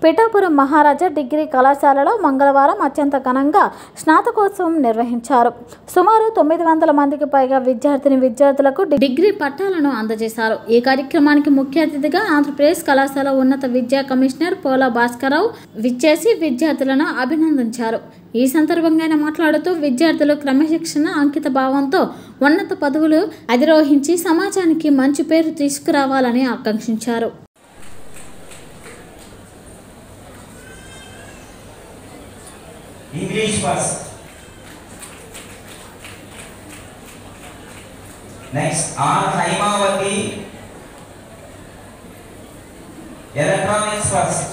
పిఠాపురం మహారాజా degree కళాశాలలో మంగళవారం అత్యంత ఘనంగా స్నాతకోత్సవం నిర్వహించారు సుమారు తొమ్మిది వందల మందికి పైగా విద్యార్థిని విద్యార్థులకు డిగ్రీ పట్టాలను అందజేశారు ఈ కార్యక్రమానికి ముఖ్య అతిథిగా ఆంధ్రప్రదేశ్ కళాశాల ఉన్నత విద్యా కమిషనర్ పోలా భాస్కరరావు విచ్చేసి విద్యార్థులను అభినందించారు ఈ సందర్భంగా ఆయన మాట్లాడుతూ విద్యార్థులు క్రమశిక్షణ అంకిత భావంతో ఉన్నత పదవులు అధిరోహించి సమాజానికి మంచి పేరు తీసుకురావాలని ఆకాంక్షించారు English first. Next, R. Haimavati. Electronics first.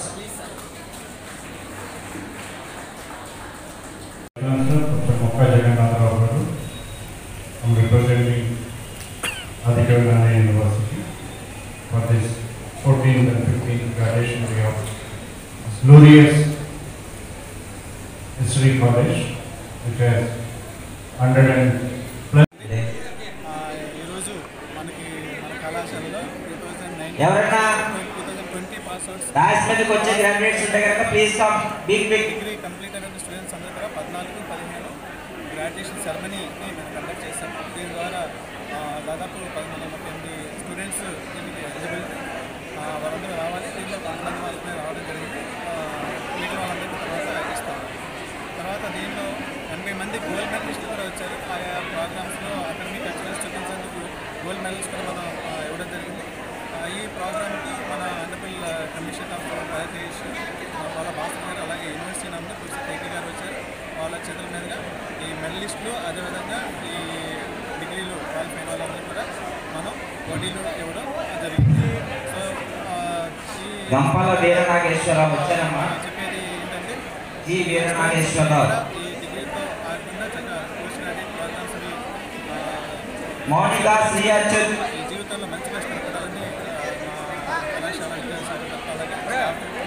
Dr. Mokka Jagannatharao garu. I'm representing Adhikar Nana University for this 14th and 15th graduation day of glorious history college, which has 100 and plus ఆ, ఈరోజు మనకి మన కళాశాలలో two thousand nineteen ఎవరన్నా two thousand twenty pass outs రాజ్ మీదకి వచ్చే graduates ఉంటే కనుక please come big big degree complete అయిన స్టూడెంట్స్ అందరూ కూడా పద్నాలుగు పదిహేను గ్రాడ్యుయేషన్ సెరమనీని మేము కండక్ట్ చేస్తాం దీని ద్వారా ఆ, దాదాపు పది వందల ముప్పై ఎనిమిది స్టూడెంట్స్ దీనికి ఎలిజిబుల్ వాళ్ళందరూ రావాలి దీంట్లో కొంతమంది మాత్రమే రావడం జరిగింది ఆ, మిగిలిన వాళ్ళందరికీ తర్వాత ఇస్తాం తర్వాత దీనిలో ఎనభై మంది గోల్డ్ మెడలిస్టులు కూడా వచ్చారు ఆయా ప్రోగ్రామ్స్లో అకాడమిక్ ఎక్సలెన్స్ చూపించేందుకు గోల్డ్ మెడల్స్ కూడా మనం ఆ, ఇవ్వడం జరిగింది ఆ, ఈ ప్రోగ్రామ్కి మన అండపిల్ కమిషన్ ఆఫ్ భారతదేశ్ వాళ్ళ భాస్కర్ గారు అలాగే యూనివర్సిటీ నందు కృషి టేకి గారు వచ్చారు వాళ్ళ చేతుల మీదుగా ఈ మెడలిస్టులు అదేవిధంగా ఈ డిగ్రీలు క్వాలిఫై అయిన వాళ్ళందరూ కూడా మనం పోటీలు ఇవ్వడం జరిగింది సో ఆ, ఈ గంపాల వీర నాగేశ్వరరావు వచ్చారమ్మా చెప్పేది ఏంటంటే జి వీర నాగేశ్వరరావు ఈ డిగ్రీతో కాకుండా చక్కగా పోస్ట్ గ్రాడ్యుయేట్ ప్రోగ్రామ్స్ అవి, ఆ, మౌనిక శ్రీ అచ్యుత్ ఈ జీవితంలో మంచిగా స్థిరపడాలని ఆ, మా కళాశాల విద్యాశాఖ అలాగే